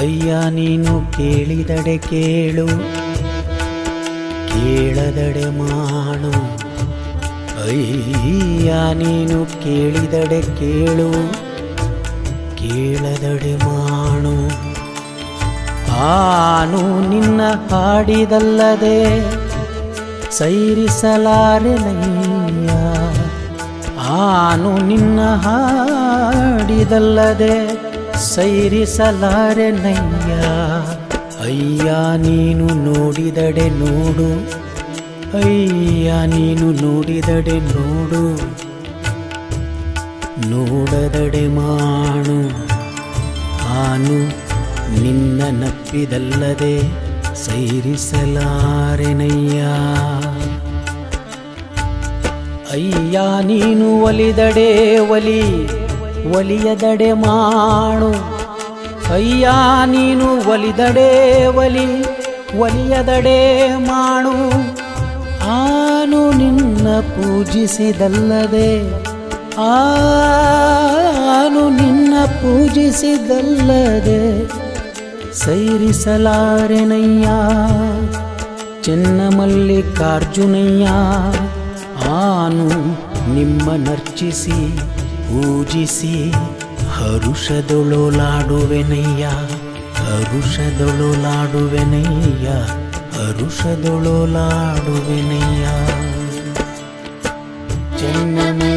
ಅಯ್ಯ ನೀನು ಕೇಳಿದಡೆ ಕೇಳು ಕೇಳದಡೆ ಮಾಡು ಅಯ್ಯ ನೀನು ಕೇಳಿದಡೆ ಕೇಳು ಕೇಳದಡೆ ಮಾಡು ಆನು ನಿನ್ನ ಹಾಡಿದಲ್ಲದೆ ಸೈರಿಸಲಾರೆನಯ್ಯ ಆನು ನಿನ್ನ ಹಾಡಿದಲ್ಲದೆ ಸೈರಿಸಲಾರೆನಯ್ಯ ಅಯ್ಯ ನೀನು ನೋಡಿದಡೆ ನೋಡು ಅಯ್ಯ ನೀನು ನೋಡಿದಡೆ ನೋಡು ನೋಡದಡೆ ಮಾಡು ಆನು ನಿನ್ನ ನಪ್ಪಿದಲ್ಲದೆ ಸೈರಿಸಲಾರೆನಯ್ಯ ಅಯ್ಯ ನೀನು ಒಲಿದಡೆ ಒಲಿ ಒಲಿಯದಡೆ ಮಾಡು ಅಯ್ಯ ನೀನು ಒಲಿದಡೆ ಒಲಿ ಒಲಿಯದಡೆ ಮಾಡು ಆನು ನಿನ್ನ ಪೂಜಿಸಿದಲ್ಲದೆ ಆನು ನಿನ್ನ ಪೂಜಿಸಿದಲ್ಲದೆ ಸೈರಿಸಲಾರೆನಯ್ಯ ಚೆನ್ನಮಲ್ಲಿಕಾರ್ಜುನಯ್ಯ ಆನು ನಿಮ್ಮ ನರ್ಚಿಸಿ ಪೂಜಿಸಿ ಹರುಷದೊಳೋಲಾಡುವೆನಯ್ಯ ಹರುಷದೊಳೋಲಾಡುವೆನಯ್ಯ ಹರುಷದೊಳೋಲಾಡುವೆನಯ್ಯ ಚೆನ್ನಮೇ